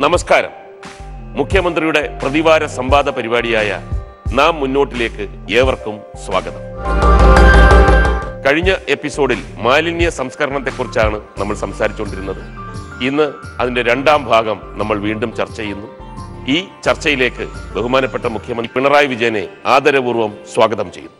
നമസ്കാരം മുഖ്യമന്ത്രിയുടെ പ്രതിവാര സംവാദ പരിപാടിയായ നാം മുന്നോട്ടിലേക്ക് ഏവർക്കും സ്വാഗതം കഴിഞ്ഞ എപ്പിസോഡിൽ മാലിന്യ സംസ്കരണത്തെക്കുറിച്ചാണ് നമ്മൾ സംസാരിച്ചുകൊണ്ടിരുന്നത് ഇന്ന് അതിന്റെ രണ്ടാം ഭാഗം നമ്മൾ വീണ്ടും ചർച്ച ചെയ്യുന്നു ഈ ചർച്ചയിലേക്ക് ബഹുമാനപ്പെട്ട മുഖ്യമന്ത്രി പിണറായി വിജയനെ ആദരപൂർവ്വം സ്വാഗതം ചെയ്യുന്നു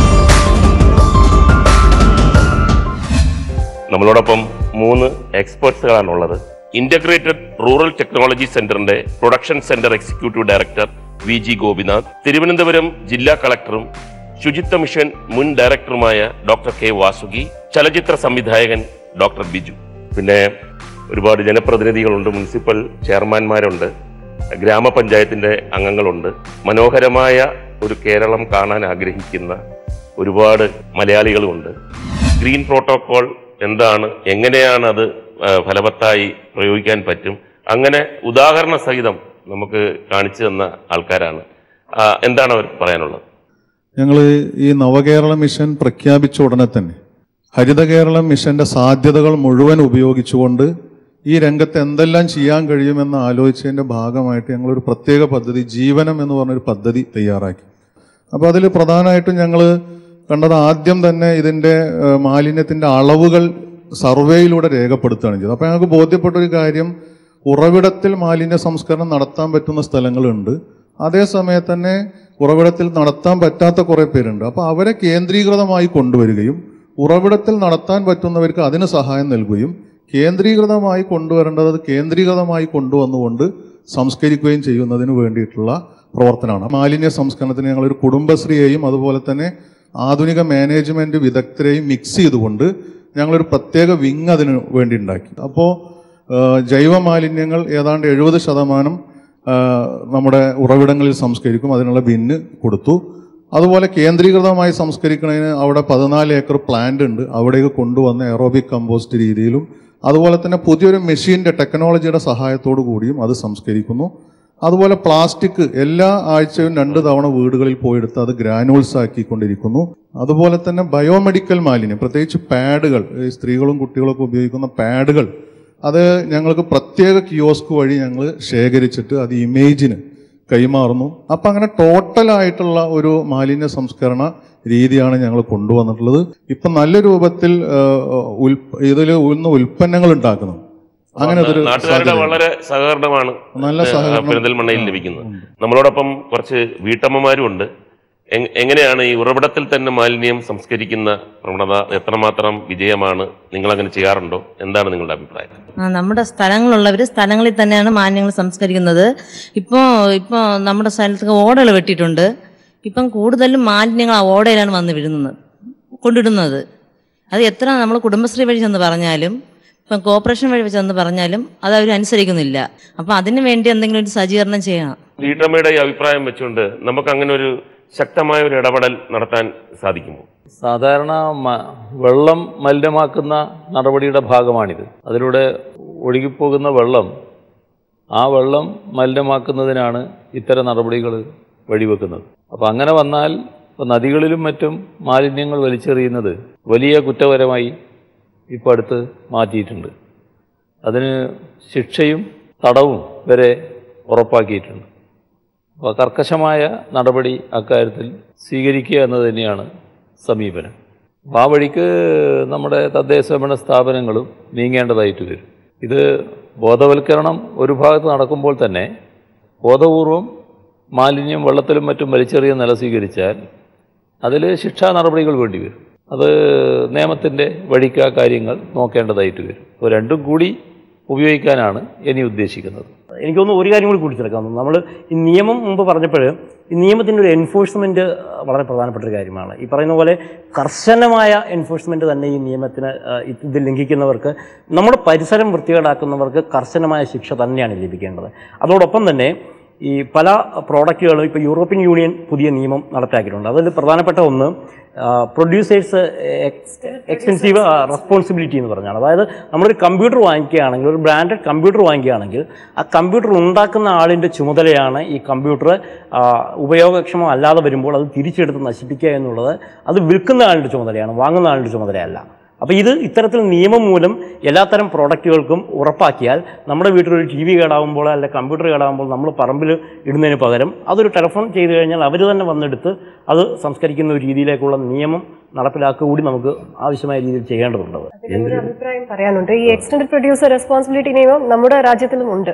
നമ്മളോടൊപ്പം മൂന്ന് എക്സ്പേർട്സുകളാണുള്ളത് ഇന്റഗ്രേറ്റഡ് റൂറൽ ടെക്നോളജി സെന്ററിന്റെ production centre executive director V G Gopinath Thiruvananthapuram ജില്ലാ കളക്ടറും ശുചിത്വ മിഷൻ മുൻ ഡയറക്ടറുമായ ഡോക്ടർ കെ വാസുകി ചലച്ചിത്ര സംവിധായകൻ ഡോക്ടർ ബിജു പിന്നെ ഒരുപാട് ജനപ്രതിനിധികളുണ്ട് മുനിസിപ്പൽ ചെയർമാൻമാരുണ്ട് ഗ്രാമപഞ്ചായത്തിന്റെ അംഗങ്ങളുണ്ട് മനോഹരമായ ഒരു കേരളം കാണാൻ ആഗ്രഹിക്കുന്ന ഒരുപാട് മലയാളികളുമുണ്ട് ഗ്രീൻ പ്രോട്ടോകോൾ എന്താണ് എങ്ങനെയാണ് അത് ആ, ഫലവത്തായി പ്രയോഗിക്കാൻ പറ്റും അങ്ങനെ ഉദാഹരണ സഹിതം നമുക്ക് കാണിച്ചു തന്ന ആൾക്കാരാണ് ആ, എന്താണ് അവർ പറയാനുള്ളത് ഞങ്ങൾ ഈ നവകേരള മിഷൻ പ്രഖ്യാപിച്ച ഉടനെ തന്നെ ഹരിത കേരളം മിഷന്റെ സാധ്യതകൾ മുഴുവൻ ഉപയോഗിച്ചുകൊണ്ട് ഈ രംഗത്ത് എന്തെല്ലാം ചെയ്യാൻ കഴിയുമെന്ന് ആലോചിച്ചതിന്റെ ഭാഗമായിട്ട് ഞങ്ങളൊരു പ്രത്യേക പദ്ധതി ജീവനം എന്ന് പറഞ്ഞൊരു പദ്ധതി തയ്യാറാക്കി അപ്പോൾ അതിൽ പ്രധാനമായിട്ടും ഞങ്ങൾ കണ്ടത് ആദ്യം തന്നെ ഇതിന്റെ ഏഹ്, മാലിന്യത്തിന്റെ അളവുകൾ സർവേയിലൂടെ രേഖപ്പെടുത്തുകയാണ് ചെയ്തത് അപ്പോൾ ഞങ്ങൾക്ക് ബോധ്യപ്പെട്ട ഒരു കാര്യം ഉറവിടത്തിൽ മാലിന്യ സംസ്കരണം നടത്താൻ പറ്റുന്ന സ്ഥലങ്ങളുണ്ട് അതേസമയത്ത് തന്നെ ഉറവിടത്തിൽ നടത്താൻ പറ്റാത്ത കുറേ പേരുണ്ട് അപ്പോൾ അവരെ കേന്ദ്രീകൃതമായി കൊണ്ടുവരികയും ഉറവിടത്തിൽ നടത്താൻ പറ്റുന്നവർക്ക് അതിന് സഹായം നൽകുകയും കേന്ദ്രീകൃതമായി കൊണ്ടുവരേണ്ടത് അത് കേന്ദ്രീകൃതമായി കൊണ്ടുവന്നുകൊണ്ട് സംസ്കരിക്കുകയും ചെയ്യുന്നതിന് വേണ്ടിയിട്ടുള്ള പ്രവർത്തനമാണ് മാലിന്യ സംസ്കരണത്തിന് ഞങ്ങളൊരു കുടുംബശ്രീയെയും അതുപോലെ തന്നെ ആധുനിക മാനേജ്മെന്റ് വിദഗ്ധരെയും മിക്സ് ചെയ്തുകൊണ്ട് ഞങ്ങളൊരു പ്രത്യേക വിങ് അതിന് വേണ്ടി ഉണ്ടാക്കി അപ്പോൾ ജൈവ മാലിന്യങ്ങൾ ഏതാണ്ട് എഴുപത് ശതമാനം ആ, നമ്മുടെ ഉറവിടങ്ങളിൽ സംസ്കരിക്കും അതിനുള്ള ബിന്ന് കൊടുത്തു അതുപോലെ കേന്ദ്രീകൃതമായി സംസ്കരിക്കുന്നതിന് അവിടെ പതിനാല് ഏക്കർ പ്ലാന്റ് ഉണ്ട് അവിടേക്ക് കൊണ്ടുവന്ന് എറോബിക് കമ്പോസ്റ്റ് രീതിയിലും അതുപോലെ തന്നെ പുതിയൊരു മെഷീൻ്റെ ടെക്നോളജിയുടെ സഹായത്തോടു കൂടിയും അത് സംസ്കരിക്കുന്നു അതുപോലെ പ്ലാസ്റ്റിക് എല്ലാ ആഴ്ചയും രണ്ട് തവണ വീടുകളിൽ പോയെടുത്ത് അത് ഗ്രാനുവൽസ് ആക്കിക്കൊണ്ടിരിക്കുന്നു അതുപോലെ തന്നെ ബയോമെഡിക്കൽ മാലിന്യം പ്രത്യേകിച്ച് പാഡുകൾ ഈ സ്ത്രീകളും കുട്ടികളൊക്കെ ഉപയോഗിക്കുന്ന പാഡുകൾ അത് ഞങ്ങൾക്ക് പ്രത്യേക കിയോസ്ക് വഴി ഞങ്ങൾ ശേഖരിച്ചിട്ട് അത് ഇമേജിന് കൈമാറുന്നു അപ്പം അങ്ങനെ ടോട്ടലായിട്ടുള്ള ഒരു മാലിന്യ സംസ്കരണ രീതിയാണ് ഞങ്ങൾ കൊണ്ടുവന്നിട്ടുള്ളത് ഇപ്പം നല്ല രൂപത്തിൽ ഇതിൽ ഇന്ന് ഉൽപ്പന്നങ്ങൾ ഉണ്ടാക്കുന്നു അങ്ങനെ അതൊരു നാട്ടുകാരുടെ സാധ്യതയുണ്ട്. വളരെ സഹകരണമാണ് നല്ല ഇത് സഹകരണം പെരിന്തൽമണ്ണയിൽ ലഭിക്കുന്നത് നമ്മളോടൊപ്പം കുറച്ച് വീട്ടമ്മമാരും ഉണ്ട് എങ്- എങ്ങനെയാണ് ഈ ഉറവിടത്തിൽ തന്നെ മാലിന്യം സംസ്കരിക്കുന്ന പ്രവണത എത്രമാത്രം വിജയമാണ് നിങ്ങൾ അങ്ങനെ ചെയ്യാറുണ്ടോ എന്താണ് നിങ്ങളുടെ അഭിപ്രായം ആ, നമ്മുടെ സ്ഥലങ്ങളുള്ളവർ സ്ഥലങ്ങളിൽ തന്നെയാണ് മാലിന്യങ്ങൾ സംസ്കരിക്കുന്നത് ഇപ്പോൾ ഇപ്പോൾ നമ്മുടെ സ്ഥലത്ത് ഓടകൾ വെട്ടിയിട്ടുണ്ട് ഇപ്പം കൂടുതലും മാലിന്യങ്ങൾ ആ ഓടയിലാണ് വന്ന് വിടുന്നത് കൊണ്ടിടുന്നത് അത് എത്ര നമ്മൾ കുടുംബശ്രീ വഴി ചെന്ന് പറഞ്ഞാലും ഇപ്പം കോർപ്പറേഷൻ വഴി ചെന്ന് പറഞ്ഞാലും അത് അവർ അനുസരിക്കുന്നില്ല അപ്പം അതിന് വേണ്ടി എന്തെങ്കിലും ഒരു സജ്ജീകരണം ചെയ്യണം വീട്ടമ്മയുടെ ഈ അഭിപ്രായം വെച്ചുകൊണ്ട് നമുക്ക് അങ്ങനെ ഒരു ശക്തമായ ഒരു ഇടപെടൽ നടത്താൻ സാധിക്കുമോ സാധാരണ മ- വെള്ളം മലിനമാക്കുന്ന നടപടിയുടെ ഭാഗമാണിത് അതിലൂടെ ഒഴുകിപ്പോകുന്ന വെള്ളം ആ വെള്ളം മലിനമാക്കുന്നതിനാണ് ഇത്തരം നടപടികൾ വഴിവെക്കുന്നത് അപ്പോൾ അങ്ങനെ വന്നാൽ ഇപ്പോൾ നദികളിലും മറ്റും മാലിന്യങ്ങൾ വലിച്ചെറിയുന്നത് വലിയ കുറ്റകരമായി ഇപ്പോൾ അടുത്ത് മാറ്റിയിട്ടുണ്ട് അതിന് ശിക്ഷയും തടവും വരെ ഉറപ്പാക്കിയിട്ടുണ്ട് അപ്പോൾ കർക്കശമായ നടപടി അക്കാര്യത്തിൽ സ്വീകരിക്കുക എന്നത് തന്നെയാണ് സമീപനം അപ്പോൾ ആ വഴിക്ക് നമ്മുടെ തദ്ദേശഭരണ സ്ഥാപനങ്ങളും നീങ്ങേണ്ടതായിട്ട് വരും ഇത് ബോധവൽക്കരണം ഒരു ഭാഗത്ത് നടക്കുമ്പോൾ തന്നെ ബോധപൂർവം മാലിന്യം വെള്ളത്തിലും മറ്റും വലിച്ചെറിയ നില സ്വീകരിച്ചാൽ അതിൽ ശിക്ഷാ നടപടികൾ വേണ്ടി വരും അത് നിയമത്തിൻ്റെ വഴിക്ക് ആ കാര്യങ്ങൾ നോക്കേണ്ടതായിട്ട് വരും അപ്പോൾ രണ്ടും കൂടി ഉപയോഗിക്കാനാണ് ഇനി ഉദ്ദേശിക്കുന്നത് എനിക്ക് തോന്നുന്നു ഒരു കാര്യം കൂടി കൂട്ടിച്ചേർക്കാം നമ്മൾ ഈ നിയമം മുമ്പ് പറഞ്ഞപ്പോൾ ഈ നിയമത്തിൻ്റെ ഒരു എൻഫോഴ്സ്മെൻറ്റ് വളരെ പ്രധാനപ്പെട്ട ഒരു കാര്യമാണ് ഈ പറയുന്ന പോലെ കർശനമായ എൻഫോഴ്സ്മെൻറ്റ് തന്നെ ഈ നിയമത്തിന് ആ, ഇത് ലംഘിക്കുന്നവർക്ക് നമ്മുടെ പരിസരം വൃത്തികേടാക്കുന്നവർക്ക് കർശനമായ ശിക്ഷ തന്നെയാണ് ലഭിക്കേണ്ടത് അതോടൊപ്പം തന്നെ ഈ പല പ്രോഡക്റ്റുകളും ഇപ്പോൾ യൂറോപ്യൻ യൂണിയൻ പുതിയ നിയമം നടപ്പാക്കിയിട്ടുണ്ട് അതിൽ പ്രധാനപ്പെട്ട ഒന്ന് പ്രൊഡ്യൂസേഴ്സ് എക്സ്റ്റെൻസീവ് റെസ്പോൺസിബിലിറ്റി എന്ന് പറഞ്ഞാണ് അതായത് നമ്മളൊരു കമ്പ്യൂട്ടർ വാങ്ങിക്കുകയാണെങ്കിൽ ഒരു ബ്രാൻഡഡ് കമ്പ്യൂട്ടർ വാങ്ങിക്കുകയാണെങ്കിൽ ആ കമ്പ്യൂട്ടർ ഉണ്ടാക്കുന്ന ആളിൻ്റെ ചുമതലയാണ് ഈ കമ്പ്യൂട്ടർ ഉപയോഗക്ഷമം അല്ലാതെ വരുമ്പോൾ അത് തിരിച്ചെടുത്ത് നശിപ്പിക്കുക എന്നുള്ളത് അത് വിൽക്കുന്ന ആളുടെ ചുമതലയാണ് വാങ്ങുന്ന ആളുടെ ചുമതലയല്ല അപ്പോൾ ഇത് ഇത്തരത്തിൽ നിയമം മൂലം എല്ലാത്തരം പ്രോഡക്റ്റുകൾക്കും ഉറപ്പാക്കിയാൽ നമ്മുടെ വീട്ടിലൊരു ടി വി കേടാകുമ്പോൾ അല്ലെ കമ്പ്യൂട്ടർ കേടാകുമ്പോൾ നമ്മൾ പറമ്പിൽ ഇടുന്നതിന് പകരം അതൊരു ടെലിഫോൺ ചെയ്ത് കഴിഞ്ഞാൽ അവർ തന്നെ വന്നെടുത്ത് അത് സംസ്കരിക്കുന്ന ഒരു രീതിയിലേക്കുള്ള നിയമം നടപ്പിലാക്കുക കൂടി നമുക്ക് ആവശ്യമായ രീതിയിൽ ചെയ്യേണ്ടതുണ്ട് ഒരു അഭിപ്രായം പറയാനുണ്ട് ഈ എക്സ്റ്റൻഡ് പ്രൊഡ്യൂസർ റെസ്പോൺസിബിലിറ്റി നിയമം നമ്മുടെ രാജ്യത്തിലും ഉണ്ട്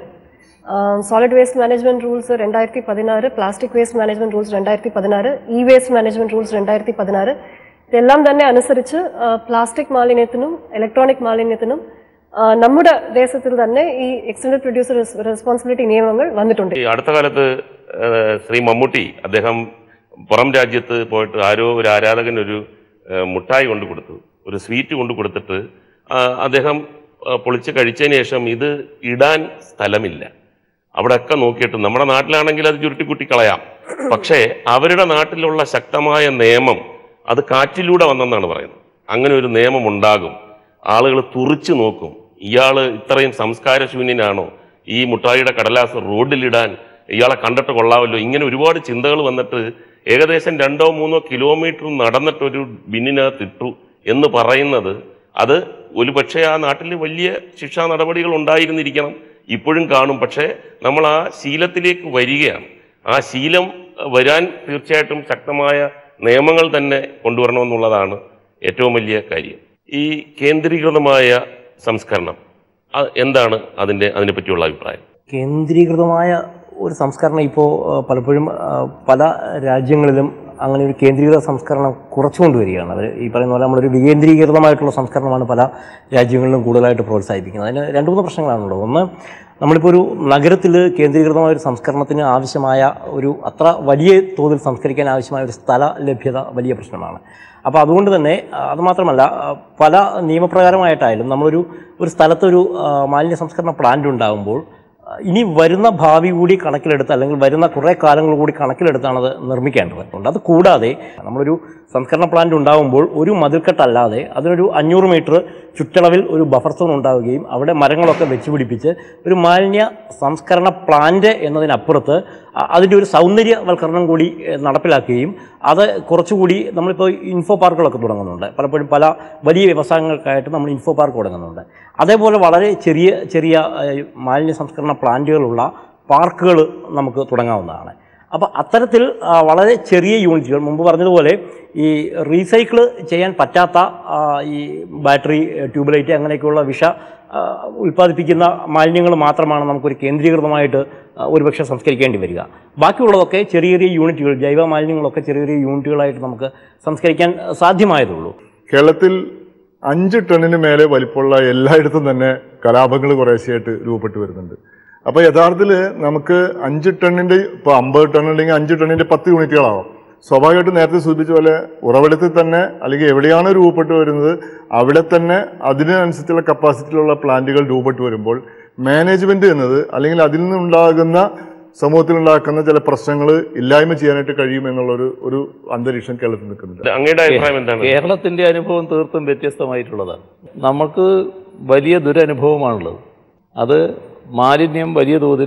സോളിഡ് വേസ്റ്റ് മാനേജ്മെന്റ് റൂൾസ് രണ്ടായിരത്തി പതിനാറ് പ്ലാസ്റ്റിക് വേസ്റ്റ് മാനേജ്മെന്റ് റൂൾസ് രണ്ടായിരത്തി പതിനാറ് ഇ വേസ്റ്റ് മാനേജ്മെന്റ് റൂൾസ് രണ്ടായിരത്തി പതിനാറ് ഇതെല്ലാം തന്നെ അനുസരിച്ച് പ്ലാസ്റ്റിക് മാലിന്യത്തിനും ഇലക്ട്രോണിക് മാലിന്യത്തിനും ആ, നമ്മുടെ ദേശത്തിൽ തന്നെ ഈ എക്സ്റ്റൻഡ് പ്രൊഡ്യൂസർ റെസ്പോൺസിബിലിറ്റി നിയമങ്ങൾ വന്നിട്ടുണ്ട് ഈ അടുത്ത കാലത്ത് ഏഹ്, ശ്രീ മമ്മൂട്ടി അദ്ദേഹം പുറം രാജ്യത്ത് പോയിട്ട് ആരോ ഒരു ആരാധകൻ ഒരു ഏഹ്, മുട്ടായി കൊണ്ടു കൊടുത്തു ഒരു സ്വീറ്റ് കൊണ്ടു കൊടുത്തിട്ട് ആ, അദ്ദേഹം ആ, പൊളിച്ച് കഴിച്ചതിന് ശേഷം ഇത് ഇടാൻ സ്ഥലമില്ല അവിടെയൊക്കെ നോക്കിയിട്ട് നമ്മുടെ നാട്ടിലാണെങ്കിൽ അത് ചുരുട്ടിക്കുട്ടി കളയാം പക്ഷേ അവരുടെ നാട്ടിലുള്ള ശക്തമായ നിയമം അത് കാറ്റിലൂടെ വന്നെന്നാണ് പറയുന്നത് അങ്ങനെ ഒരു നിയമം ഉണ്ടാകും ആളുകൾ തുറിച്ചു നോക്കും ഇയാൾ ഇത്രയും സംസ്കാരശൂന്യനാണോ ഈ മുട്ടായിയുടെ കടലാസ് റോഡിലിടാൻ ഇയാളെ കണ്ടിട്ട് കൊള്ളാമല്ലോ ഇങ്ങനെ ഒരുപാട് ചിന്തകൾ വന്നിട്ട് ഏകദേശം രണ്ടോ മൂന്നോ കിലോമീറ്റർ നടന്നിട്ടൊരു ബിന്നിനകത്ത് ഇട്ടു എന്ന് പറയുന്നത് അത് ഒരു പക്ഷേ ആ നാട്ടിൽ വലിയ ശിക്ഷാ നടപടികൾ ഉണ്ടായിരുന്നിരിക്കണം ഇപ്പോഴും കാണും പക്ഷേ നമ്മൾ ആ ശീലത്തിലേക്ക് വരികയാണ് ആ ശീലം അഹ്, വരാൻ തീർച്ചയായിട്ടും ശക്തമായ നിയമങ്ങൾ തന്നെ കൊണ്ടുവരണമെന്നുള്ളതാണ് ഏറ്റവും വലിയ കാര്യം ഈ കേന്ദ്രീകൃതമായ സംസ്കരണം അത് എന്താണ് അതിൻ്റെ അതിനെപ്പറ്റിയുള്ള അഭിപ്രായം കേന്ദ്രീകൃതമായ ഒരു സംസ്കരണം ഇപ്പോൾ പലപ്പോഴും ആ, പല രാജ്യങ്ങളിലും അങ്ങനെ ഒരു കേന്ദ്രീകൃത സംസ്കരണം കുറച്ചുകൊണ്ടുവരികയാണ് അത് ഈ പറയുന്ന പോലെ നമ്മളൊരു വികേന്ദ്രീകൃതമായിട്ടുള്ള സംസ്കരണമാണ് പല രാജ്യങ്ങളിലും കൂടുതലായിട്ട് പ്രോത്സാഹിപ്പിക്കുന്നത് അതിന് രണ്ട് മൂന്ന് പ്രശ്നങ്ങളാണുള്ളത് ഒന്ന് നമ്മളിപ്പോൾ ഒരു നഗരത്തിൽ കേന്ദ്രീകൃതമായ ഒരു സംസ്കരണത്തിന് ആവശ്യമായ ഒരു അത്ര വലിയ തോതിൽ സംസ്കരിക്കാൻ ആവശ്യമായ ഒരു സ്ഥല ലഭ്യത വലിയ പ്രശ്നമാണ് അപ്പോൾ അതുകൊണ്ട് തന്നെ ആ, അതുമാത്രമല്ല ആ, പല നിയമപ്രകാരമായിട്ടായാലും നമ്മളൊരു ഒരു സ്ഥലത്തൊരു ആ, മാലിന്യ സംസ്കരണ പ്ലാന്റ് ഉണ്ടാകുമ്പോൾ ആ, ഇനി വരുന്ന ഭാവി കൂടി കണക്കിലെടുത്ത് അല്ലെങ്കിൽ വരുന്ന കുറേ കാലങ്ങൾ കൂടി കണക്കിലെടുത്താണ് അത് നിർമ്മിക്കേണ്ടത് അതുകൊണ്ട് അത് കൂടാതെ നമ്മളൊരു സംസ്കരണ പ്ലാന്റ് ഉണ്ടാകുമ്പോൾ ഒരു മതിൽക്കെട്ടല്ലാതെ അതിനൊരു അഞ്ഞൂറ് മീറ്റർ ചുറ്റളവിൽ ഒരു ബഫർ സോൺ ഉണ്ടാവുകയും അവിടെ മരങ്ങളൊക്കെ വെച്ച് പിടിപ്പിച്ച് ഒരു മാലിന്യ സംസ്കരണ പ്ലാന്റ് എന്നതിനപ്പുറത്ത് അ- അതിൻ്റെ ഒരു സൗന്ദര്യവൽക്കരണം കൂടി ഏഹ്, നടപ്പിലാക്കുകയും അത് കുറച്ചുകൂടി നമ്മളിപ്പോൾ ഇൻഫോ പാർക്കുകളൊക്കെ തുടങ്ങുന്നുണ്ട് പലപ്പോഴും പല വലിയ വ്യവസായങ്ങൾക്കായിട്ട് നമ്മൾ ഇൻഫോ പാർക്ക് തുടങ്ങുന്നുണ്ട് അതേപോലെ വളരെ ചെറിയ ചെറിയ ഏഹ്, മാലിന്യ സംസ്കരണ പ്ലാന്റുകളുള്ള പാർക്കുകൾ നമുക്ക് തുടങ്ങാവുന്നതാണ് അപ്പോൾ അത്തരത്തിൽ ആ, വളരെ ചെറിയ യൂണിറ്റുകൾ മുമ്പ് പറഞ്ഞതുപോലെ ഈ റീസൈക്കിൾ ചെയ്യാൻ പറ്റാത്ത ആ, ഈ ബാറ്ററി ട്യൂബ്ലൈറ്റ് അങ്ങനെയൊക്കെയുള്ള വിഷ ആ, ഉൽപ്പാദിപ്പിക്കുന്ന മാലിന്യങ്ങൾ മാത്രമാണ് നമുക്കൊരു കേന്ദ്രീകൃതമായിട്ട് ആ, ഒരുപക്ഷെ സംസ്കരിക്കേണ്ടി വരിക ബാക്കിയുള്ളതൊക്കെ ചെറിയ ചെറിയ യൂണിറ്റുകൾ ജൈവ മാലിന്യങ്ങളൊക്കെ ചെറിയ ചെറിയ യൂണിറ്റുകളായിട്ട് നമുക്ക് സംസ്കരിക്കാൻ സാധ്യമായതുള്ളൂ കേരളത്തിൽ അഞ്ച് ടണ്ണിന് മേലെ വലിപ്പമുള്ള എല്ലായിടത്തും തന്നെ കലാപങ്ങൾ കുറേശ്ശെയായിട്ട് രൂപപ്പെട്ടു വരുന്നുണ്ട് അപ്പോൾ യഥാർത്ഥത്തിൽ നമുക്ക് അഞ്ച് ടണ്ണിൻ്റെ ഇപ്പോൾ അമ്പത് ടൺ ഉണ്ടെങ്കിൽ അഞ്ച് ടണ്ണിൻ്റെ പത്ത് യൂണിറ്റുകളാവാം സ്വാഭാവികമായിട്ടും നേരത്തെ സൂചിപ്പിച്ച പോലെ ഉറവിടത്തിൽ തന്നെ അല്ലെങ്കിൽ എവിടെയാണ് രൂപപ്പെട്ടു വരുന്നത് അവിടെ തന്നെ അതിനനുസരിച്ചുള്ള കപ്പാസിറ്റിയിലുള്ള പ്ലാന്റുകൾ രൂപപ്പെട്ടു വരുമ്പോൾ മാനേജ്മെന്റ് എന്നത് അല്ലെങ്കിൽ അതിൽ നിന്നുണ്ടാകുന്ന സമൂഹത്തിലുണ്ടാക്കുന്ന ചില പ്രശ്നങ്ങൾ ഇല്ലായ്മ ചെയ്യാനായിട്ട് കഴിയും എന്നുള്ളൊരു ഒരു അന്തരീക്ഷം കേരളത്തിൽ നിൽക്കുന്നുണ്ട് അങ്ങയുടെ അഭിപ്രായം എന്താണ് കേരളത്തിൻ്റെ അനുഭവം തീർത്തും വ്യത്യസ്തമായിട്ടുള്ളതാണ് നമുക്ക് വലിയ ദുരനുഭവമാണുള്ളത് അത് മാലിന്യം വലിയ തോതിൽ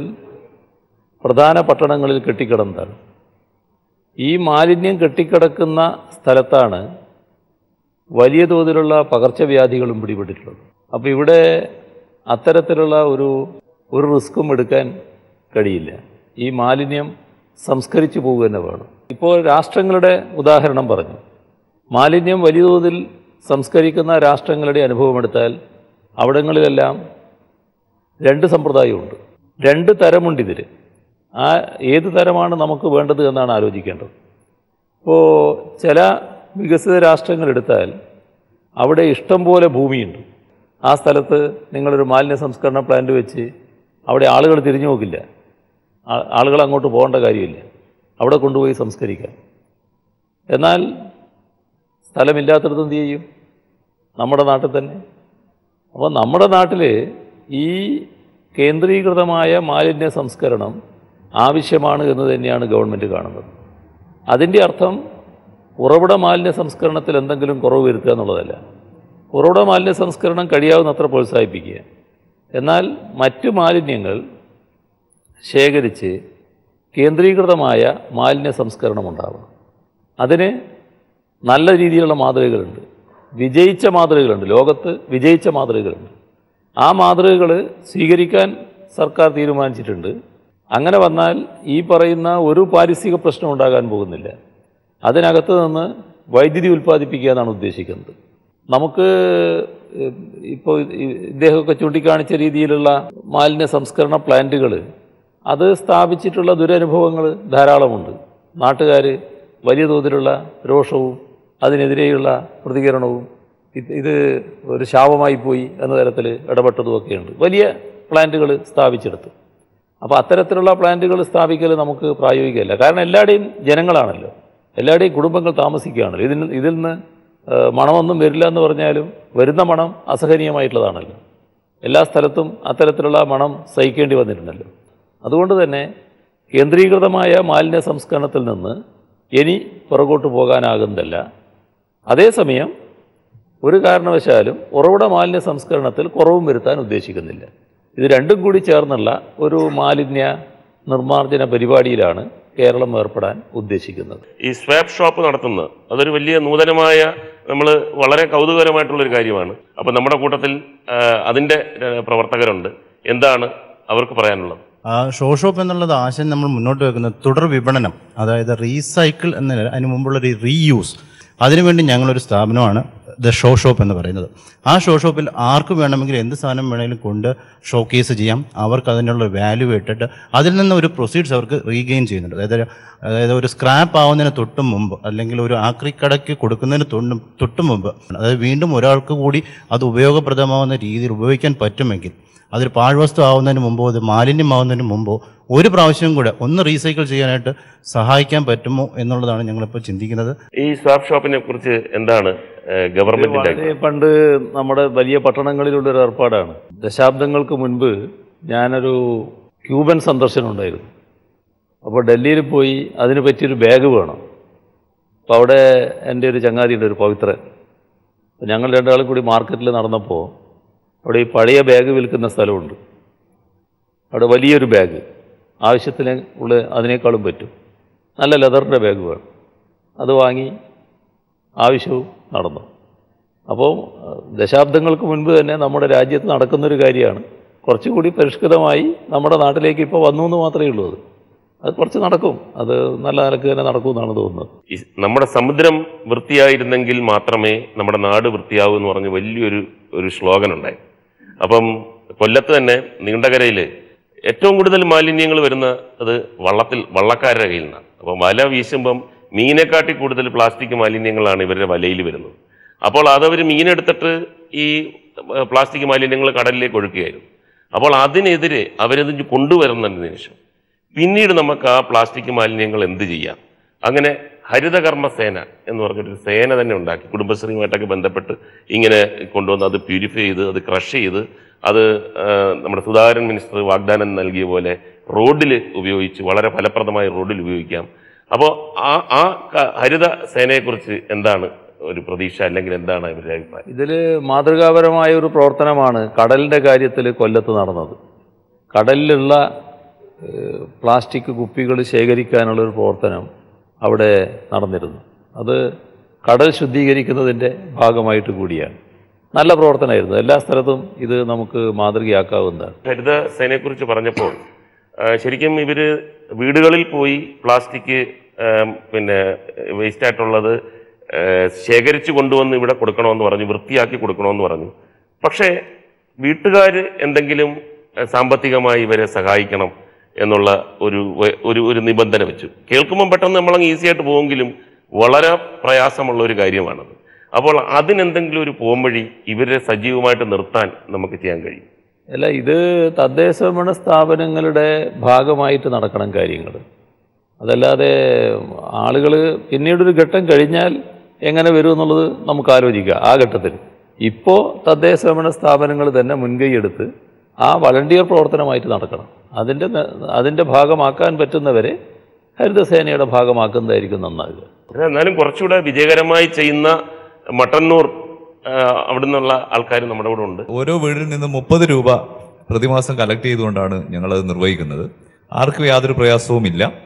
പ്രധാന പട്ടണങ്ങളിൽ കെട്ടിക്കിടന്നതാണ് ഈ മാലിന്യം കെട്ടിക്കിടക്കുന്ന സ്ഥലത്താണ് വലിയ തോതിലുള്ള പകർച്ചവ്യാധികളും പിടിപെട്ടിട്ടുള്ളത് അപ്പോൾ ഇവിടെ അത്തരത്തിലുള്ള ഒരു ഒരു റിസ്ക്കും എടുക്കാൻ കഴിയില്ല ഈ മാലിന്യം സംസ്കരിച്ചു പോകുക തന്നെ വേണം ഇപ്പോൾ രാഷ്ട്രങ്ങളുടെ ഉദാഹരണം പറഞ്ഞു മാലിന്യം വലിയ തോതിൽ സംസ്കരിക്കുന്ന രാഷ്ട്രങ്ങളുടെ അനുഭവമെടുത്താൽ അവിടങ്ങളിലെല്ലാം രണ്ട് സമ്പ്രദായമുണ്ട് രണ്ട് തരമുണ്ട് ഇതിൽ ആ ഏത് തരമാണ് നമുക്ക് വേണ്ടത് എന്നാണ് ആലോചിക്കേണ്ടത് ഇപ്പോൾ ചില വികസിത രാഷ്ട്രങ്ങൾ എടുത്താൽ അവിടെ ഇഷ്ടം പോലെ ഭൂമിയുണ്ട് ആ സ്ഥലത്ത് നിങ്ങളൊരു മാലിന്യ സംസ്കരണ പ്ലാന്റ് വെച്ച് അവിടെ ആളുകൾ തിരിഞ്ഞു നോക്കില്ല ആ- ആളുകൾ അങ്ങോട്ട് പോകേണ്ട കാര്യമില്ല അവിടെ കൊണ്ടുപോയി സംസ്കരിക്കാം എന്നാൽ സ്ഥലമില്ലാത്തടത്ത് എന്ത് ചെയ്യും നമ്മുടെ നാട്ടിൽ തന്നെ അപ്പോൾ നമ്മുടെ നാട്ടിൽ ഈ കേന്ദ്രീകൃതമായ മാലിന്യ സംസ്കരണം ആവശ്യമാണ് എന്ന് തന്നെയാണ് ഗവൺമെൻറ് കാണുന്നത് അതിൻ്റെ അർത്ഥം ഉറവിട മാലിന്യ സംസ്കരണത്തിൽ എന്തെങ്കിലും കുറവ് വരുത്തുക എന്നുള്ളതല്ല ഉറവിട മാലിന്യ സംസ്കരണം കഴിയാവുന്നത്ര പ്രോത്സാഹിപ്പിക്കുക എന്നാൽ മറ്റു മാലിന്യങ്ങൾ ശേഖരിച്ച് കേന്ദ്രീകൃതമായ മാലിന്യ സംസ്കരണം ഉണ്ടാവണം അതിന് നല്ല രീതിയിലുള്ള മാതൃകകളുണ്ട് വിജയിച്ച മാതൃകകളുണ്ട് ലോകത്ത് വിജയിച്ച മാതൃകകളുണ്ട് ആ മാതൃകകൾ സ്വീകരിക്കാൻ സർക്കാർ തീരുമാനിച്ചിട്ടുണ്ട് അങ്ങനെ വന്നാൽ ഈ പറയുന്ന ഒരു പാരിസ്ഥിതിക പ്രശ്നം ഉണ്ടാകാൻ പോകുന്നില്ല അതിനകത്ത് നിന്ന് വൈദ്യുതി ഉൽപ്പാദിപ്പിക്കുക എന്നാണ് ഉദ്ദേശിക്കുന്നത് നമുക്ക് ഇപ്പോൾ ഇദ്ദേഹമൊക്കെ ചൂണ്ടിക്കാണിച്ച രീതിയിലുള്ള മാലിന്യ സംസ്കരണ പ്ലാന്റുകൾ അത് സ്ഥാപിച്ചിട്ടുള്ള ദുരനുഭവങ്ങൾ ധാരാളമുണ്ട് നാട്ടുകാർ വലിയ തോതിലുള്ള രോഷവും അതിനെതിരെയുള്ള പ്രതികരണവും ഇത് ഇത് ഒരു ശാപമായി പോയി എന്ന തരത്തിൽ ഇടപെട്ടതുമൊക്കെയുണ്ട് വലിയ പ്ലാന്റുകൾ സ്ഥാപിച്ചെടുത്തു അപ്പോൾ അത്തരത്തിലുള്ള പ്ലാന്റുകൾ സ്ഥാപിക്കൽ നമുക്ക് പ്രായോഗികമല്ല കാരണം എല്ലാവരുടെയും ജനങ്ങളാണല്ലോ എല്ലാവരുടെയും കുടുംബങ്ങൾ താമസിക്കുകയാണല്ലോ ഇതിൽ ഇതിൽ നിന്ന് ഏഹ്, മണമൊന്നും വരില്ല എന്ന് പറഞ്ഞാലും വരുന്ന മണം അസഹനീയമായിട്ടുള്ളതാണല്ലോ എല്ലാ സ്ഥലത്തും അത്തരത്തിലുള്ള മണം സഹിക്കേണ്ടി വന്നിട്ടുണ്ടല്ലോ അതുകൊണ്ട് തന്നെ കേന്ദ്രീകൃതമായ മാലിന്യ സംസ്കരണത്തിൽ നിന്ന് ഇനി പുറകോട്ട് പോകാനാകുന്നതല്ല അതേസമയം ഒരു കാരണവശാലും ഉറവിട മാലിന്യ സംസ്കരണത്തിൽ കുറവും വരുത്താൻ ഉദ്ദേശിക്കുന്നില്ല ഇത് രണ്ടും കൂടി ചേർന്നുള്ള ഒരു മാലിന്യ നിർമ്മാർജ്ജന പരിപാടിയിലാണ് കേരളം ഏർപ്പെടാൻ ഉദ്ദേശിക്കുന്നത് ഈ സ്വാപ്പ് ഷോപ്പ് നടത്തുന്നത് അതൊരു വലിയ നൂതനമായ നമ്മൾ വളരെ കൗതുകരമായിട്ടുള്ളൊരു കാര്യമാണ് അപ്പം നമ്മുടെ കൂട്ടത്തിൽ ആ, അതിൻ്റെ ആ, പ്രവർത്തകരുണ്ട് എന്താണ് അവർക്ക് പറയാനുള്ളത് ആ ഷോ ഷോപ്പ് എന്നുള്ളത് ആശയം നമ്മൾ മുന്നോട്ട് വെക്കുന്നത് തുടർ വിപണനം അതായത് റീസൈക്കിൾ എന്ന അതിന് മുമ്പുള്ള ഒരു റീയൂസ് അതിനുവേണ്ടി ഞങ്ങളൊരു സ്ഥാപനമാണ് ദ ഷോ ഷോപ്പ് എന്ന് പറയുന്നത് ആ ഷോ ഷോപ്പിൽ ആർക്ക് വേണമെങ്കിൽ എന്ത് സാധനം വേണമെങ്കിലും കൊണ്ട് ഷോക്കേസ് ചെയ്യാം അവർക്ക് അതിനുള്ള വാല്യൂ ഇട്ടിട്ട് അതിൽ നിന്ന് ഒരു പ്രൊസീഡ്സ് അവർക്ക് റീഗെയിൻ ചെയ്യുന്നുണ്ട് അതായത് അതായത് ഒരു സ്ക്രാപ്പ് ആവുന്നതിന് തൊട്ട് മുമ്പ് അല്ലെങ്കിൽ ഒരു ആക്രിക്കടയ്ക്ക് കൊടുക്കുന്നതിന് തൊട്ട് തൊട്ട് മുമ്പ് അതായത് വീണ്ടും ഒരാൾക്ക് കൂടി അത് ഉപയോഗപ്രദമാവുന്ന രീതിയിൽ ഉപയോഗിക്കാൻ പറ്റുമെങ്കിൽ അതൊരു പാഴ്വസ്തു ആവുന്നതിന് മുമ്പോ അത് മാലിന്യമാവുന്നതിന് മുമ്പോ ഒരു പ്രാവശ്യം കൂടെ ഒന്ന് റീസൈക്കിൾ ചെയ്യാനായിട്ട് സഹായിക്കാൻ പറ്റുമോ എന്നുള്ളതാണ് ഞങ്ങളിപ്പോൾ ചിന്തിക്കുന്നത് ഈ സ്വാപ്പ് ഷോപ്പിനെ കുറിച്ച് എന്താണ് ഗവൺമെന്റിന്റെ വളരെ പണ്ട് നമ്മുടെ വലിയ പട്ടണങ്ങളിലുള്ള ഒരു ഏർപ്പാടാണ് ദശാബ്ദങ്ങൾക്ക് മുൻപ് ഞാനൊരു ക്യൂബൻ സന്ദർശനം ഉണ്ടായിരുന്നു അപ്പോൾ ഡൽഹിയിൽ പോയി അതിന് പറ്റിയൊരു ബാഗ് വേണം അപ്പോൾ അവിടെ എൻ്റെ ഒരു ചങ്ങാതിയുണ്ട് ഒരു പവിത്രൻ അപ്പോൾ ഞങ്ങൾ രണ്ടാളും കൂടി മാർക്കറ്റിൽ നടന്നപ്പോൾ അവിടെ ഈ പഴയ ബാഗ് വിൽക്കുന്ന സ്ഥലമുണ്ട് അവിടെ വലിയൊരു ബാഗ് ആവശ്യത്തിന് ഉള്ള അതിനേക്കാളും പറ്റും നല്ല ലെതറിൻ്റെ ബാഗ് വേണം അത് വാങ്ങി ആവശ്യവും നടന്നു അപ്പോൾ അഹ്, ദശാബ്ദങ്ങൾക്ക് മുൻപ് തന്നെ നമ്മുടെ രാജ്യത്ത് നടക്കുന്നൊരു കാര്യമാണ് കുറച്ചുകൂടി പരിഷ്കൃതമായി നമ്മുടെ നാട്ടിലേക്ക് ഇപ്പോൾ വന്നു എന്ന് മാത്രമേ ഉള്ളൂ അത് അത് കുറച്ച് നടക്കും അത് നല്ല നിലക്ക് തന്നെ നടക്കും എന്നാണ് തോന്നുന്നത് ഈ നമ്മുടെ സമുദ്രം വൃത്തിയായിരുന്നെങ്കിൽ മാത്രമേ നമ്മുടെ നാട് വൃത്തിയാവൂ എന്ന് പറഞ്ഞ് വലിയൊരു ഒരു സ്ലോഗൻ ഉണ്ടായി അപ്പം കൊല്ലത്ത് തന്നെ നീണ്ടകരയിൽ ഏറ്റവും കൂടുതൽ മാലിന്യങ്ങൾ വരുന്ന അത് വള്ളത്തിൽ വള്ളക്കാരുടെ കയ്യിൽ നിന്നാണ് അപ്പം വല വീശുമ്പം മീനെക്കാട്ടി കൂടുതൽ പ്ലാസ്റ്റിക് മാലിന്യങ്ങളാണ് ഇവരുടെ വലയിൽ വരുന്നത് അപ്പോൾ അതവർ മീനെടുത്തിട്ട് ഈ ഏഹ്, പ്ലാസ്റ്റിക് മാലിന്യങ്ങൾ കടലിലേക്ക് ഒഴുക്കുകയായിരുന്നു അപ്പോൾ അതിനെതിരെ അവരത് കൊണ്ടുവരുന്നതിന് ശേഷം പിന്നീട് നമുക്ക് ആ പ്ലാസ്റ്റിക് മാലിന്യങ്ങൾ എന്ത് ചെയ്യാം അങ്ങനെ ഹരിതകർമ്മ സേന എന്ന് പറഞ്ഞിട്ടൊരു സേന തന്നെ ഉണ്ടാക്കി കുടുംബശ്രീയുമായിട്ടൊക്കെ ബന്ധപ്പെട്ട് ഇങ്ങനെ കൊണ്ടുവന്ന് അത് പ്യൂരിഫൈ ചെയ്ത് അത് ക്രഷ് ചെയ്ത് അത് ആ, നമ്മുടെ സുധാകരൻ മിനിസ്റ്റർ വാഗ്ദാനം നൽകിയ പോലെ റോഡിൽ ഉപയോഗിച്ച് വളരെ ഫലപ്രദമായി റോഡിൽ ഉപയോഗിക്കാം അപ്പോൾ ആ ആ ക- ഹരിത സേനയെക്കുറിച്ച് എന്താണ് ഒരു പ്രതീക്ഷ അല്ലെങ്കിൽ എന്താണ് ഇവരുടെ അഭിപ്രായം ഇതിൽ മാതൃകാപരമായ ഒരു പ്രവർത്തനമാണ് കടലിൻ്റെ കാര്യത്തിൽ കൊല്ലത്ത് നടന്നത് കടലിലുള്ള ഏഹ്, പ്ലാസ്റ്റിക് കുപ്പികൾ ശേഖരിക്കാനുള്ള ഒരു പ്രവർത്തനം അവിടെ നടന്നിരുന്നു അത് കടൽ ശുദ്ധീകരിക്കുന്നതിൻ്റെ ഭാഗമായിട്ട് കൂടിയാണ് നല്ല പ്രവർത്തനമായിരുന്നു എല്ലാ സ്ഥലത്തും ഇത് നമുക്ക് മാതൃകയാക്കാവുന്നതാണ് ഹരിത സേനയെക്കുറിച്ച് പറഞ്ഞപ്പോൾ ആ, ശരിക്കും ഇവർ വീടുകളിൽ പോയി പ്ലാസ്റ്റിക് ആം, പിന്നെ വേസ്റ്റ് ആയിട്ടുള്ളത് ആ, ശേഖരിച്ചു കൊണ്ടുവന്ന് ഇവിടെ കൊടുക്കണമെന്ന് പറഞ്ഞു വൃത്തിയാക്കി കൊടുക്കണമെന്ന് പറഞ്ഞു പക്ഷേ വീട്ടുകാർ എന്തെങ്കിലും ആ, സാമ്പത്തികമായി ഇവരെ സഹായിക്കണം എന്നുള്ള ഒരു വ- ഒരു ഒരു നിബന്ധന വെച്ചു കേൾക്കുമ്പോൾ പെട്ടെന്ന് നമ്മളങ്ങ് ഈസി ആയിട്ട് പോകുമെങ്കിലും വളരെ പ്രയാസമുള്ള ഒരു കാര്യമാണത് അപ്പോൾ അതിനെന്തെങ്കിലും ഒരു പോംവഴി ഇവരെ സജീവമായിട്ട് നിർത്താൻ നമുക്ക് ചെയ്യാൻ കഴിയും അല്ല ഇത് തദ്ദേശഭരണ സ്ഥാപനങ്ങളുടെ ഭാഗമായിട്ട് നടക്കണം കാര്യങ്ങൾ അതല്ലാതെ ആളുകൾ പിന്നീടൊരു ഘട്ടം കഴിഞ്ഞാൽ എങ്ങനെ വരും എന്നുള്ളത് നമുക്ക് ആലോചിക്കാം ആ ഘട്ടത്തിൽ ഇപ്പോൾ തദ്ദേശഭരണ സ്ഥാപനങ്ങൾ തന്നെ മുൻകൈ എടുത്ത് ആ വളണ്ടിയർ പ്രവർത്തനമായിട്ട് നടക്കണം അതിൻ്റെ ന- അതിൻ്റെ ഭാഗമാക്കാൻ പറ്റുന്നവരെ ഹരിതസേനയുടെ ഭാഗമാക്കുന്നതായിരിക്കും നന്നാകുക പക്ഷേ എന്നാലും കുറച്ചുകൂടെ വിജയകരമായി ചെയ്യുന്ന മട്ടന്നൂർ ആ, അവിടുന്നുള്ള ആൾക്കാർ നമ്മുടെ കൂടെ ഉണ്ട് ഓരോ വീടിൽ നിന്ന് മുപ്പത് രൂപ പ്രതിമാസം കളക്ട് ചെയ്തുകൊണ്ടാണ് ഞങ്ങളത് നിർവഹിക്കുന്നത് ആർക്കും യാതൊരു പ്രയാസവുമില്ല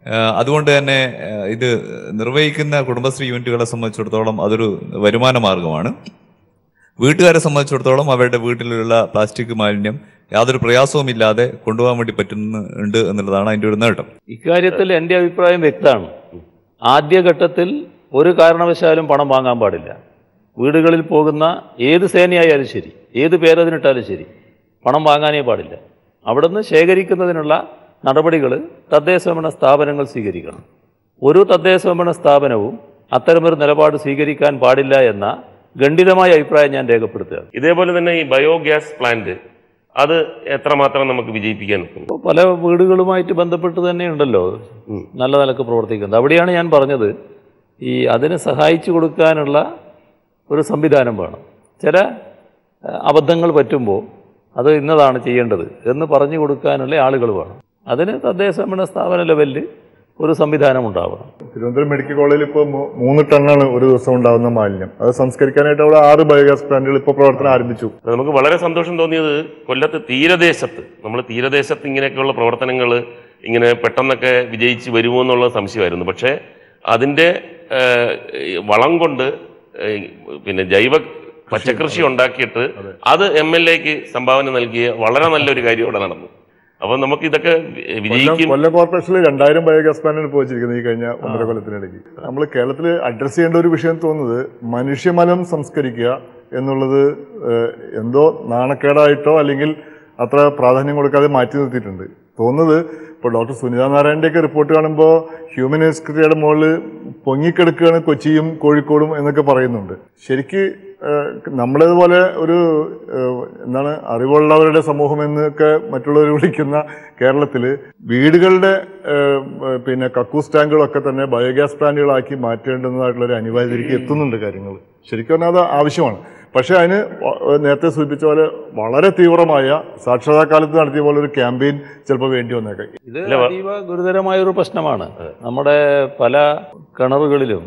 ഏഹ് അതുകൊണ്ട് തന്നെ ഏഹ് ഇത് നിർവഹിക്കുന്ന കുടുംബശ്രീ യൂണിറ്റുകളെ സംബന്ധിച്ചിടത്തോളം അതൊരു വരുമാന മാർഗമാണ് വീട്ടുകാരെ സംബന്ധിച്ചിടത്തോളം അവരുടെ വീട്ടിലുള്ള പ്ലാസ്റ്റിക് മാലിന്യം യാതൊരു പ്രയാസവുമില്ലാതെ കൊണ്ടുപോകാൻ വേണ്ടി പറ്റുന്നുണ്ട് എന്നുള്ളതാണ് അതിൻ്റെ ഒരു നേട്ടം ഇക്കാര്യത്തിൽ എൻ്റെ അഭിപ്രായം വ്യക്തമാണ് ആദ്യഘട്ടത്തിൽ ഒരു കാരണവശാലും പണം വാങ്ങാൻ പാടില്ല വീടുകളിൽ പോകുന്ന ഏത് സേനയായാലും ശരി ഏത് പേരതിനിട്ടാലും ശരി പണം വാങ്ങാനേ പാടില്ല അവിടുന്ന് ശേഖരിക്കുന്നതിനുള്ള നടപടികൾ തദ്ദേശഭരണ സ്ഥാപനങ്ങൾ സ്വീകരിക്കണം ഒരു തദ്ദേശഭരണ സ്ഥാപനവും അത്തരമൊരു നിലപാട് സ്വീകരിക്കാൻ പാടില്ല എന്ന ഖണ്ഡിതമായ അഭിപ്രായം ഞാൻ രേഖപ്പെടുത്തുകയാണ് ഇതേപോലെ തന്നെ ഈ ബയോഗ്യാസ് പ്ലാന്റ് അത് എത്രമാത്രം നമുക്ക് വിജയിപ്പിക്കാൻ ഒക്കും ഇപ്പോൾ പല വീടുകളുമായിട്ട് ബന്ധപ്പെട്ട് തന്നെ ഉണ്ടല്ലോ നല്ല നിലക്ക് പ്രവർത്തിക്കുന്നത് അവിടെയാണ് ഞാൻ പറഞ്ഞത് ഈ അതിന് സഹായിച്ചു കൊടുക്കാനുള്ള ഒരു സംവിധാനം വേണം ചില അഹ്, അബദ്ധങ്ങൾ പറ്റുമ്പോൾ അത് ഇന്നതാണ് ചെയ്യേണ്ടത് എന്ന് പറഞ്ഞു കൊടുക്കാനുള്ള ആളുകൾ വേണം അതിന് തദ്ദേശ ഭരണ സ്ഥാപന ലെവലിൽ ഒരു സംവിധാനം ഉണ്ടാവണം തിരുവനന്തപുരം മെഡിക്കൽ കോളേജിൽ ഇപ്പോൾ മൂന്ന് ടണ്ണാണ് ഒരു ദിവസം ഉണ്ടാകുന്ന മാലിന്യം അത് സംസ്കരിക്കാനായിട്ട് അവിടെ ആറ് ബയോഗ്യാസ് പ്ലാന്റുകൾ ഇപ്പോൾ പ്രവർത്തനം ആരംഭിച്ചു നമുക്ക് വളരെ സന്തോഷം തോന്നിയത് കൊല്ലത്ത് തീരദേശത്ത് നമ്മൾ തീരദേശത്ത് ഇങ്ങനെയൊക്കെയുള്ള പ്രവർത്തനങ്ങൾ ഇങ്ങനെ പെട്ടെന്നൊക്കെ വിജയിച്ച് വരുമോ എന്നുള്ള സംശയമായിരുന്നു പക്ഷേ അതിൻ്റെ ഏഹ്, ഈ വളം കൊണ്ട് ഏഹ്, പിന്നെ ജൈവ പച്ചക്കൃഷി ഉണ്ടാക്കിയിട്ട് അത് എം എൽ എക്ക് സംഭാവന നൽകിയ വളരെ നല്ലൊരു കാര്യം ഇവിടെ നടന്നു അപ്പം നമുക്ക് ഇതൊക്കെ കൊല്ലം വിജയിക്കും കൊല്ലം കോർപ്പറേഷനിൽ രണ്ടായിരം ബയോഗ്യാസ് പ്ലാന്റാണ് ഇപ്പോൾ വെച്ചിരിക്കുന്നത് ഈ കഴിഞ്ഞ ഒന്നര കൊല്ലത്തിനിടയ്ക്ക് നമ്മൾ കേരളത്തിൽ അഡ്രസ്സ് ചെയ്യേണ്ട ഒരു വിഷയം തോന്നുന്നത് മനുഷ്യമലം സംസ്കരിക്കുക എന്നുള്ളത് ഏഹ്, എന്തോ നാണക്കേടായിട്ടോ അല്ലെങ്കിൽ അത്ര പ്രാധാന്യം കൊടുക്കാതെ മാറ്റി നിർത്തിയിട്ടുണ്ട് തോന്നുന്നത് ഇപ്പോൾ ഡോക്ടർ സുനിത നാരായണൻ്റെയൊക്കെ റിപ്പോർട്ട് കാണുമ്പോൾ ഹ്യൂമൻ എക്സ്ക്രിയയുടെ മുകളിൽ പൊങ്ങിക്കിടക്കുകയാണ് കൊച്ചിയും കോഴിക്കോടും എന്നൊക്കെ പറയുന്നുണ്ട് ശരിക്ക് ഏഹ്, നമ്മളേതുപോലെ ഒരു ഏഹ്, എന്താണ് അറിവുള്ളവരുടെ സമൂഹം എന്നൊക്കെ മറ്റുള്ളവർ വിളിക്കുന്ന കേരളത്തിൽ വീടുകളുടെ ഏഹ്, പിന്നെ കക്കൂസ് ടാങ്കുകളൊക്കെ തന്നെ ബയോഗ്യാസ് പ്ലാന്റുകളാക്കി മാറ്റേണ്ടുന്നതായിട്ടുള്ള ഒരു അനിവാര്യതയിലേക്ക് എത്തുന്നുണ്ട് കാര്യങ്ങൾ ശരിക്കും പറഞ്ഞാൽ അത് ആവശ്യമാണ് പക്ഷേ അതിന് വ- നേരത്തെ സൂചിപ്പിച്ച പോലെ വളരെ തീവ്രമായ സാക്ഷരതാകാലത്ത് നടത്തിയ പോലെ ഒരു ക്യാമ്പയിൻ ചിലപ്പോൾ വേണ്ടി വന്നേക്കാം ഇത് അതീവ ഗുരുതരമായ ഒരു പ്രശ്നമാണ് നമ്മുടെ പല കിണറുകളിലും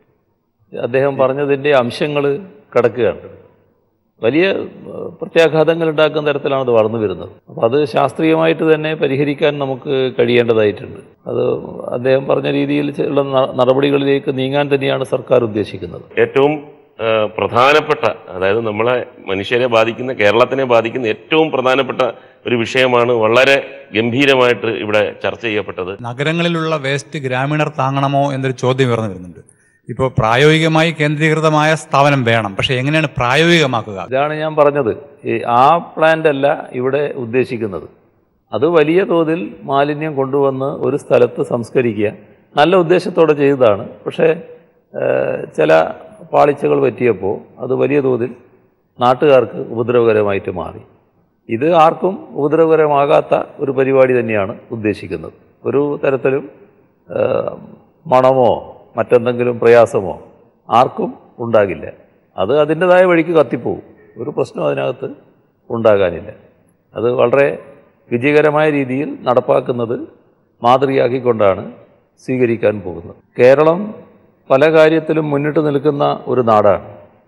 അദ്ദേഹം പറഞ്ഞതിൻ്റെ അംശങ്ങൾ കിടക്കുകയാണ് വലിയ ഏഹ്, പ്രത്യാഘാതങ്ങൾ ഉണ്ടാക്കുന്ന തരത്തിലാണ് അത് വളർന്നു വരുന്നത് അപ്പോൾ അത് ശാസ്ത്രീയമായിട്ട് തന്നെ പരിഹരിക്കാൻ നമുക്ക് കഴിയേണ്ടതായിട്ടുണ്ട് അത് അദ്ദേഹം പറഞ്ഞ രീതിയിൽ ഉള്ള ന- നടപടികളിലേക്ക് നീങ്ങാൻ തന്നെയാണ് സർക്കാർ ഉദ്ദേശിക്കുന്നത് ഏറ്റവും ആ, പ്രധാനപ്പെട്ട അതായത് നമ്മളെ മനുഷ്യരെ ബാധിക്കുന്ന കേരളത്തിനെ ബാധിക്കുന്ന ഏറ്റവും പ്രധാനപ്പെട്ട ഒരു വിഷയമാണ് വളരെ ഗംഭീരമായിട്ട് ഇവിടെ ചർച്ച ചെയ്യപ്പെട്ടത് നഗരങ്ങളിലുള്ള വേസ്റ്റ് ഗ്രാമീണർ താങ്ങണമോ എന്നൊരു ചോദ്യം ഉയർന്നു വരുന്നുണ്ട് ഇപ്പോൾ പ്രായോഗികമായി കേന്ദ്രീകൃതമായ സ്ഥാപനം വേണം പക്ഷേ എങ്ങനെയാണ് പ്രായോഗികമാക്കുക ഇതാണ് ഞാൻ പറഞ്ഞത് ഈ ആ പ്ലാന്റ് അല്ല ഇവിടെ ഉദ്ദേശിക്കുന്നത് അത് വലിയ തോതിൽ മാലിന്യം കൊണ്ടുവന്ന് ഒരു സ്ഥലത്ത് സംസ്കരിക്കുക നല്ല ഉദ്ദേശത്തോടെ ചെയ്തതാണ് പക്ഷേ ഏഹ്, ചില പാളിച്ചകൾ പറ്റിയപ്പോൾ അത് വലിയ തോതിൽ നാട്ടുകാർക്ക് ഉപദ്രവകരമായിട്ട് മാറി ഇത് ആർക്കും ഉപദ്രവകരമാകാത്ത ഒരു പരിപാടി തന്നെയാണ് ഉദ്ദേശിക്കുന്നത് ഒരു തരത്തിലും ഏഹ്, മണമോ മറ്റെന്തെങ്കിലും പ്രയാസമോ ആർക്കും ഉണ്ടാകില്ല അത് അതിൻ്റെതായ വഴിക്ക് കത്തിപ്പോവും ഒരു പ്രശ്നം അതിനകത്ത് ഉണ്ടാകാനില്ല അത് വളരെ വിജയകരമായ രീതിയിൽ നടപ്പാക്കുന്നത് മാതൃകയാക്കിക്കൊണ്ടാണ് സ്വീകരിക്കാൻ പോകുന്നത് കേരളം പല കാര്യത്തിലും മുന്നിട്ട് നിൽക്കുന്ന ഒരു നാടാണ്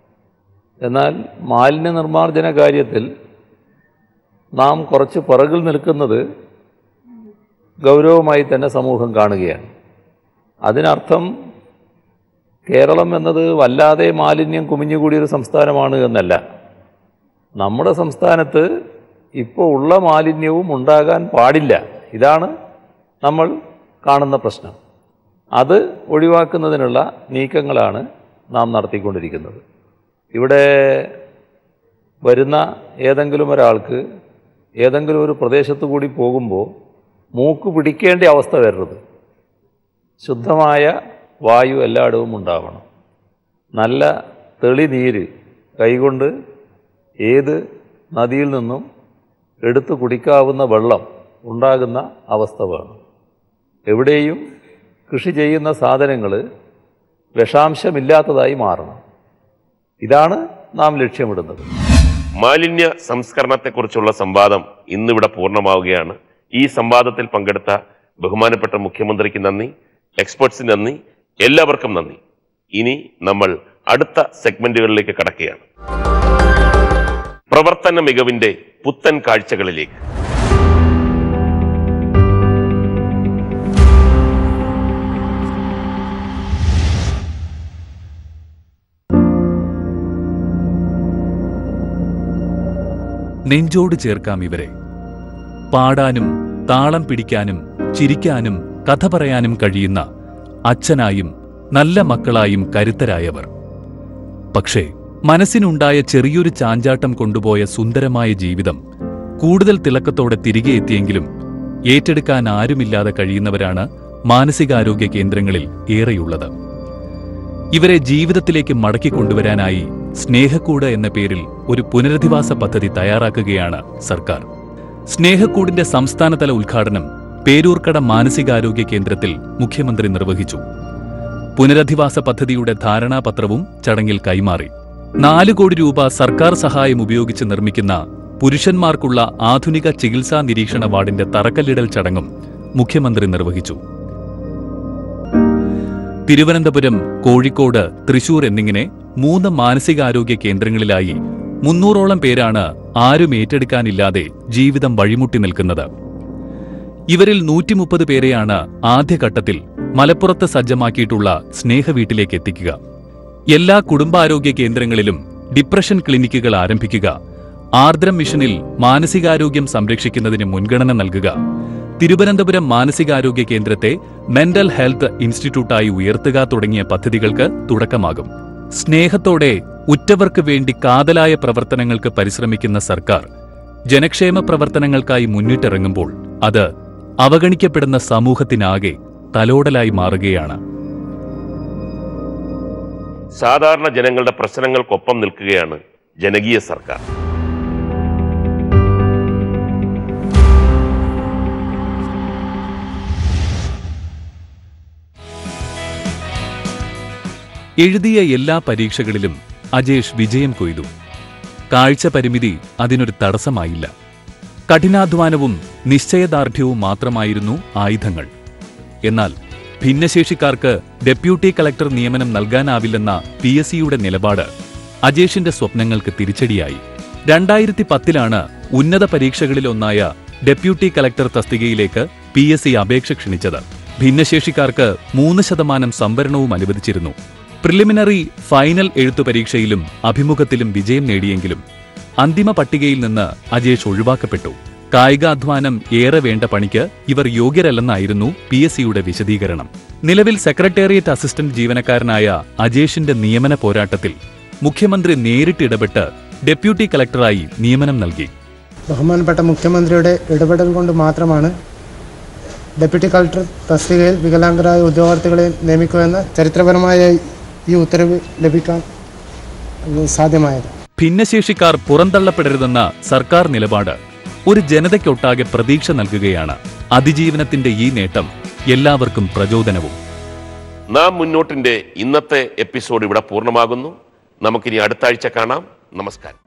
എന്നാൽ മാലിന്യ നിർമ്മാർജ്ജന കാര്യത്തിൽ നാം കുറച്ച് പിറകിൽ നിൽക്കുന്നത് ഗൗരവമായി തന്നെ സമൂഹം കാണുകയാണ് അതിനർത്ഥം കേരളം എന്നത് വല്ലാതെ മാലിന്യം കുമിഞ്ഞുകൂടിയൊരു സംസ്ഥാനമാണ് എന്നല്ല നമ്മുടെ സംസ്ഥാനത്ത് ഇപ്പോൾ ഉള്ള മാലിന്യവും ഉണ്ടാകാൻ പാടില്ല ഇതാണ് നമ്മൾ കാണുന്ന പ്രശ്നം അത് ഒഴിവാക്കുന്നതിനുള്ള നീക്കങ്ങളാണ് നാം നടത്തിക്കൊണ്ടിരിക്കുന്നത് ഇവിടെ വരുന്ന ഏതെങ്കിലും ഒരാൾക്ക് ഏതെങ്കിലും ഒരു പ്രദേശത്ത് കൂടി പോകുമ്പോൾ മൂക്ക് പിടിക്കേണ്ട അവസ്ഥ വരരുത് ശുദ്ധമായ വായു എല്ലായിടവും ഉണ്ടാവണം നല്ല തെളിനീര് കൈകൊണ്ട് ഏത് നദിയിൽ നിന്നും എടുത്തു കുടിക്കാവുന്ന വെള്ളം ഉണ്ടാകുന്ന അവസ്ഥ വേണം എവിടെയും കൃഷി ചെയ്യുന്ന സാധനങ്ങൾ വിഷാംശമില്ലാത്തതായി മാറണം ഇതാണ് നാം ലക്ഷ്യമിടുന്നത് മാലിന്യ സംസ്കരണത്തെക്കുറിച്ചുള്ള സംവാദം ഇന്നിവിടെ പൂർണ്ണമാവുകയാണ് ഈ സംവാദത്തിൽ പങ്കെടുത്ത ബഹുമാനപ്പെട്ട മുഖ്യമന്ത്രിക്ക് നന്ദി എക്സ്പേർട്സിന് നന്ദി എല്ലാവർക്കും നന്ദി ഇനി നമ്മൾ അടുത്ത സെഗ്മെന്റുകളിലേക്ക് കടക്കുകയാണ് പ്രവർത്തന മികവിന്റെ പുത്തൻ കാഴ്ചകളിലേക്ക് നെഞ്ചോട് ചേർക്കാം ഇവരെ പാടാനും താളം പിടിക്കാനും ചിരിക്കാനും കഥ പറയാനും കഴിയുന്ന അച്ഛനായും നല്ല മക്കളായും കരുത്തരായവർ പക്ഷേ മനസ്സിനുണ്ടായ ചെറിയൊരു ചാഞ്ചാട്ടം കൊണ്ടുപോയ സുന്ദരമായ ജീവിതം കൂടുതൽ തിളക്കത്തോടെ തിരികെ എത്തിയെങ്കിലും ഏറ്റെടുക്കാൻ ആരുമില്ലാതെ കഴിയുന്നവരാണ് മാനസികാരോഗ്യ കേന്ദ്രങ്ങളിൽ ഏറെയുള്ളത് ഇവരെ ജീവിതത്തിലേക്ക് മടക്കിക്കൊണ്ടുവരാനായി സ്നേഹക്കൂട് എന്ന പേരിൽ ഒരു പുനരധിവാസ പദ്ധതി തയ്യാറാക്കുകയാണ് സർക്കാർ സ്നേഹക്കൂടിന്റെ സംസ്ഥാനതല ഉദ്ഘാടനം പേരൂർക്കട മാനസികാരോഗ്യ കേന്ദ്രത്തിൽ മുഖ്യമന്ത്രി നിർവഹിച്ചു പുനരധിവാസ പദ്ധതിയുടെ ധാരണാപത്രവും ചടങ്ങിൽ കൈമാറി നാല് കോടി രൂപ സർക്കാർ സഹായം ഉപയോഗിച്ച് നിർമ്മിക്കുന്ന പുരുഷന്മാർക്കുള്ള ആധുനിക ചികിത്സാ നിരീക്ഷണ വാർഡിന്റെ തറക്കല്ലിടൽ ചടങ്ങും മുഖ്യമന്ത്രി നിർവഹിച്ചു തിരുവനന്തപുരം കോഴിക്കോട് തൃശൂർ എന്നിങ്ങനെ മൂന്ന് മാനസികാരോഗ്യ കേന്ദ്രങ്ങളിലായി മുന്നൂറോളം പേരാണ് ആരും ഏറ്റെടുക്കാനില്ലാതെ ജീവിതം വഴിമുട്ടി നിൽക്കുന്നത് ഇവരിൽ നൂറ്റി മുപ്പത് പേരെയാണ് ആദ്യഘട്ടത്തിൽ മലപ്പുറത്ത് സജ്ജമാക്കിയിട്ടുള്ള സ്നേഹവീട്ടിലേക്ക് എത്തിക്കുക എല്ലാ കുടുംബാരോഗ്യ കേന്ദ്രങ്ങളിലും ഡിപ്രഷൻ ക്ലിനിക്കുകൾ ആരംഭിക്കുക ആർദ്രം മിഷനിൽ മാനസികാരോഗ്യം സംരക്ഷിക്കുന്നതിന് മുൻഗണന നൽകുക തിരുവനന്തപുരം മാനസികാരോഗ്യ കേന്ദ്രത്തെ മെന്റൽ ഹെൽത്ത് ഇൻസ്റ്റിറ്റ്യൂട്ടായി ഉയർത്തുക തുടങ്ങിയ പദ്ധതികൾക്ക് തുടക്കമാകും സ്നേഹത്തോടെ ഉറ്റവർക്ക് വേണ്ടി കാതലായ പ്രവർത്തനങ്ങൾക്ക് പരിശ്രമിക്കുന്ന സർക്കാർ ജനക്ഷേമ പ്രവർത്തനങ്ങൾക്കായി മുന്നിട്ടിറങ്ങുമ്പോൾ അത് അവഗണിക്കപ്പെടുന്ന സമൂഹത്തിനാകെ തലോടലായി മാറുകയാണ് സാധാരണ ജനങ്ങളുടെ പ്രശ്നങ്ങൾക്കൊപ്പം നിൽക്കുകയാണ് ജനകീയ സർക്കാർ എഴുതിയ എല്ലാ പരീക്ഷകളിലും അജേഷ് വിജയം കൊയ്തു കാഴ്ച പരിമിതി അതിനൊരു തടസ്സമായില്ല കഠിനാധ്വാനവും നിശ്ചയദാർഢ്യവും മാത്രമായിരുന്നു ആയുധങ്ങൾ എന്നാൽ ഭിന്നശേഷിക്കാർക്ക് ഡെപ്യൂട്ടി കളക്ടർ നിയമനം നൽകാനാവില്ലെന്ന പി എസ് സിയുടെ നിലപാട് അജേഷിന്റെ സ്വപ്നങ്ങൾക്ക് തിരിച്ചടിയായി രണ്ടായിരത്തി പത്തിലാണ് ഉന്നത പരീക്ഷകളിലൊന്നായ ഡെപ്യൂട്ടി കളക്ടർ തസ്തികയിലേക്ക് പി എസ് സി അപേക്ഷ ക്ഷണിച്ചത് ഭിന്നശേഷിക്കാർക്ക് മൂന്ന് ശതമാനം സംവരണവും അനുവദിച്ചിരുന്നു പ്രിലിമിനറി ഫൈനൽ എഴുത്തു പരീക്ഷയിലും അഭിമുഖത്തിലും വിജയം നേടിയെങ്കിലും അന്തിമ പട്ടികയിൽ നിന്ന് അജേഷ് ഒഴിവാക്കപ്പെട്ടു കായികാധ്വാനം ഏറെ വേണ്ട പണിക്ക് ഇവർ യോഗ്യരല്ലെന്നായിരുന്നു പി എസ് സിയുടെ വിശദീകരണം നിലവിൽ സെക്രട്ടേറിയറ്റ് അസിസ്റ്റന്റ് ജീവനക്കാരനായ അജേഷിന്റെ നിയമന പോരാട്ടത്തിൽ മുഖ്യമന്ത്രി നേരിട്ടിടപെട്ട് ഡെപ്യൂട്ടി കളക്ടറായി നിയമനം നൽകി ബഹുമാനപ്പെട്ട മുഖ്യമന്ത്രിയുടെ ഇടപെടൽ കൊണ്ട് മാത്രമാണ് ഡെപ്യൂട്ടി കളക്ടർ തസ്തികയിൽ വികലാംഗരായ ഉദ്യോഗാർത്ഥികളെ നിയമിക്കുമെന്ന ചരിത്രപരമായ ഈ ഉത്തരവ് ലഭിക്കാൻ സാധ്യമായത് ഭിന്നശേഷിക്കാർ പുറന്തള്ളപ്പെടരുതെന്ന സർക്കാർ നിലപാട് ഒരു ജനതയ്ക്കൊട്ടാകെ പ്രതീക്ഷ നൽകുകയാണ് അതിജീവനത്തിന്റെ ഈ നേട്ടം എല്ലാവർക്കും പ്രചോദനവും നാം മുന്നോട്ടിന്റെ ഇന്നത്തെ എപ്പിസോഡ് ഇവിടെ പൂർണ്ണമാകുന്നു നമുക്കിനി അടുത്ത ആഴ്ച കാണാം നമസ്കാരം